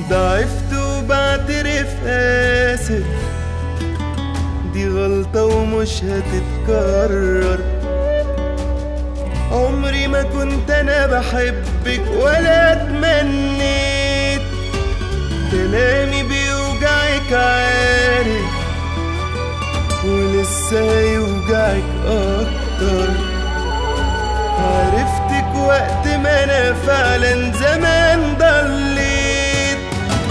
ضعفت وبعترف آسف دي غلطة ومش هتتكرر عمري ما كنت أنا بحبك ولا اتمنيت كلامي بيوجعك عارف ولسه هيوجعك أكتر عرفتك وقت ما أنا فعلا زمان ضل